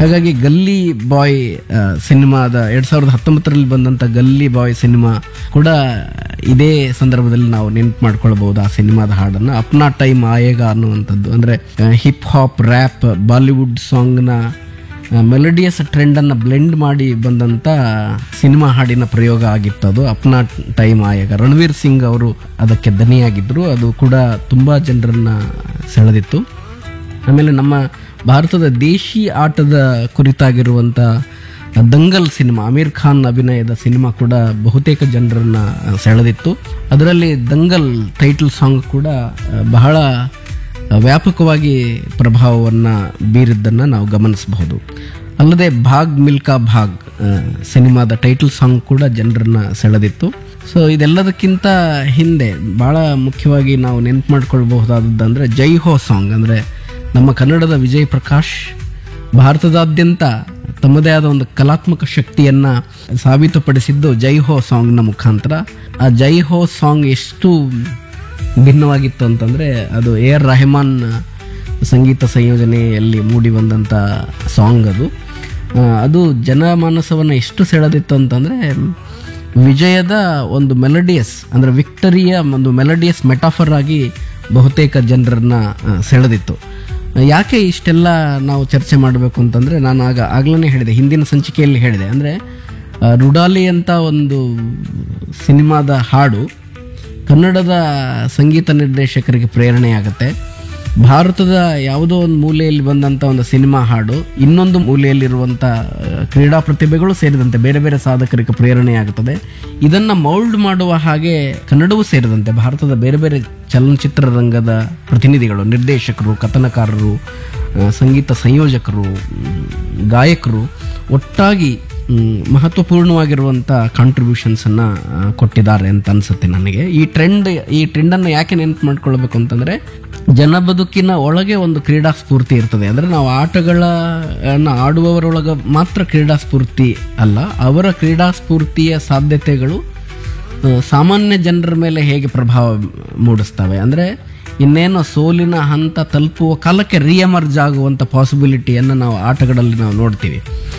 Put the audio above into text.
ಹಾಗಾಗಿ ಗಲ್ಲಿ ಬಾಯ್ ಆ, ಸಿನಿಮಾದ ಎರಡ್ ಸಾವಿರದ ಹತ್ತೊಂಬತ್ತರಲ್ಲಿ ಬಂದಂತ ಗಲ್ಲಿ ಬಾಯ್ ಸಿನಿಮಾ ಕೂಡ ಇದೇ ಸಂದರ್ಭದಲ್ಲಿ ನಾವು ನೆನ್ಪು ಮಾಡ್ಕೊಳ್ಬಹುದು ಆ ಸಿನಿಮಾದ ಹಾಡನ್ನ ಅಪ್ನಾ ಟೈಮ್ ಆಯೇಗ ಅನ್ನುವಂಥದ್ದು ಅಂದ್ರೆ ಹಿಪ್ ಹಾಪ್ ರ್ಯಾಪ್ ಬಾಲಿವುಡ್ ಸಾಂಗ್ನ ಮೆಲೋಡಿಯಸ್ ಟ್ರೆಂಡ್ ಅನ್ನ ಬ್ಲೆಂಡ್ ಮಾಡಿ ಬಂದಂತ ಸಿನಿಮಾ ಹಾಡಿನ ಪ್ರಯೋಗ ಆಗಿತ್ತು ಅದು ಅಪ್ನಾ ಟೈಮ್ ಆಯಾಗ ರಣವೀರ್ ಸಿಂಗ್ ಅವರು ಅದಕ್ಕೆ ದನಿಯಾಗಿದ್ರು ಅದು ಕೂಡ ತುಂಬಾ ಜನರನ್ನ ಸೆಳೆದಿತ್ತು ಆಮೇಲೆ ನಮ್ಮ ಭಾರತದ ದೇಶಿ ಆಟದ ಕುರಿತಾಗಿರುವಂತ ದಂಗಲ್ ಸಿನಿಮಾ ಅಮೀರ್ ಖಾನ್ ಅಭಿನಯದ ಸಿನಿಮಾ ಕೂಡ ಬಹುತೇಕ ಜನರನ್ನ ಸೆಳೆದಿತ್ತು ಅದರಲ್ಲಿ ದಂಗಲ್ ಟೈಟಲ್ ಸಾಂಗ್ ಕೂಡ ಆ, ಬಹಳ ವ್ಯಾಪಕವಾಗಿ ಪ್ರಭಾವವನ್ನು ಬೀರಿದ್ದನ್ನು ನಾವು ಗಮನಿಸಬಹುದು ಅಲ್ಲದೆ ಭಾಗ್ ಮಿಲ್ಕಾ ಭಾಗ್ ಆ, ಸಿನಿಮಾದ ಟೈಟಲ್ ಸಾಂಗ್ ಕೂಡ ಜನರನ್ನ ಸೆಳೆದಿತ್ತು ಸೊ ಇದೆಲ್ಲದಕ್ಕಿಂತ ಹಿಂದೆ ಬಹಳ ಮುಖ್ಯವಾಗಿ ನಾವು ನೆನ್ಪು ಮಾಡ್ಕೊಳ್ಬಹುದಾದದ್ದು ಜೈ ಹೋ ಸಾಂಗ್ ಅಂದರೆ ನಮ್ಮ ಕನ್ನಡದ ವಿಜಯ್ ಪ್ರಕಾಶ್ ಭಾರತದಾದ್ಯಂತ ತಮ್ಮದೇ ಆದ ಒಂದು ಕಲಾತ್ಮಕ ಶಕ್ತಿಯನ್ನ ಸಾಬೀತುಪಡಿಸಿದ್ದು ಜೈ ಹೋ ಸಾಂಗ್ನ ಮುಖಾಂತರ ಆ ಜೈ ಹೋ ಸಾಂಗ್ ಎಷ್ಟು ಭಿನ್ನವಾಗಿತ್ತು ಅಂತಂದ್ರೆ ಅದು ಎ ಆರ್ ರೆಹಮಾನ್ ಸಂಗೀತ ಸಂಯೋಜನೆಯಲ್ಲಿ ಮೂಡಿ ಬಂದಂಥ ಸಾಂಗ್ ಅದು ಆ, ಅದು ಜನಮಾನಸವನ್ನು ಎಷ್ಟು ಸೆಳೆದಿತ್ತು ಅಂತಂದ್ರೆ ವಿಜಯದ ಒಂದು ಮೆಲಡಿಯಸ್ ಅಂದ್ರೆ ವಿಕ್ಟರಿಯ ಒಂದು ಮೆಲಡಿಯಸ್ ಮೆಟಾಫರ್ ಆಗಿ ಬಹುತೇಕ ಜನರನ್ನ ಆ, ಸೆಳೆದಿತ್ತು ಯಾಕೆ ಇಷ್ಟೆಲ್ಲ ನಾವು ಚರ್ಚೆ ಮಾಡಬೇಕು ಅಂತಂದ್ರೆ ನಾನು ಆಗ ಆಗ್ಲೇ ಹೇಳಿದೆ ಹಿಂದಿನ ಸಂಚಿಕೆಯಲ್ಲಿ ಹೇಳಿದೆ ಅಂದ್ರೆ ಆ, ರುಡಾಲಿ ಅಂತ ಒಂದು ಸಿನಿಮಾದ ಹಾಡು ಕನ್ನಡದ ಸಂಗೀತ ನಿರ್ದೇಶಕರಿಗೆ ಪ್ರೇರಣೆಯಾಗುತ್ತೆ ಭಾರತದ ಯಾವುದೋ ಒಂದು ಮೂಲೆಯಲ್ಲಿ ಬಂದಂಥ ಒಂದು ಸಿನಿಮಾ ಹಾಡು ಇನ್ನೊಂದು ಮೂಲೆಯಲ್ಲಿರುವಂಥ ಆ, ಕ್ರೀಡಾ ಪ್ರತಿಭೆಗಳು ಸೇರಿದಂತೆ ಬೇರೆ ಬೇರೆ ಸಾಧಕರಿಗೆ ಪ್ರೇರಣೆಯಾಗುತ್ತದೆ ಇದನ್ನ ಮೌಲ್ಡ್ ಮಾಡುವ ಹಾಗೆ ಕನ್ನಡವೂ ಸೇರಿದಂತೆ ಭಾರತದ ಬೇರೆ ಬೇರೆ ಚಲನಚಿತ್ರ ರಂಗದ ಪ್ರತಿನಿಧಿಗಳು ನಿರ್ದೇಶಕರು ಕಥನಕಾರರು ಆ, ಸಂಗೀತ ಸಂಯೋಜಕರು ಮ್, ಗಾಯಕರು ಒಟ್ಟಾಗಿ ಮ್, ಮಹತ್ವಪೂರ್ಣವಾಗಿರುವಂಥ ಕಾಂಟ್ರಿಬ್ಯೂಷನ್ಸನ್ನು ಕೊಟ್ಟಿದ್ದಾರೆ ಅಂತ ಅನ್ಸುತ್ತೆ ನನಗೆ ಈ ಟ್ರೆಂಡ್ ಈ ಟ್ರೆಂಡನ್ನು ಯಾಕೆ ನೆನಪು ಮಾಡ್ಕೊಳ್ಬೇಕು ಅಂತಂದರೆ ಜನ ಬದುಕಿನ ಒಳಗೆ ಒಂದು ಕ್ರೀಡಾ ಸ್ಫೂರ್ತಿ ಇರ್ತದೆ ಅಂದರೆ ನಾವು ಆಟಗಳನ್ನ ಆಡುವವರೊಳಗೆ ಮಾತ್ರ ಕ್ರೀಡಾ ಸ್ಫೂರ್ತಿ ಅಲ್ಲ ಅವರ ಕ್ರೀಡಾ ಸ್ಫೂರ್ತಿಯ ಸಾಧ್ಯತೆಗಳು ಆ, ಸಾಮಾನ್ಯ ಜನರ ಮೇಲೆ ಹೇಗೆ ಪ್ರಭಾವ ಮೂಡಿಸ್ತವೆ ಅಂದರೆ ಇನ್ನೇನು ಸೋಲಿನ ಹಂತ ತಲುಪುವ ಕಾಲಕ್ಕೆ ರಿಯಮರ್ಜ್ ಆಗುವಂಥ ಪಾಸಿಬಿಲಿಟಿಯನ್ನು ನಾವು ಆಟಗಳಲ್ಲಿ ನಾವು ನೋಡ್ತೀವಿ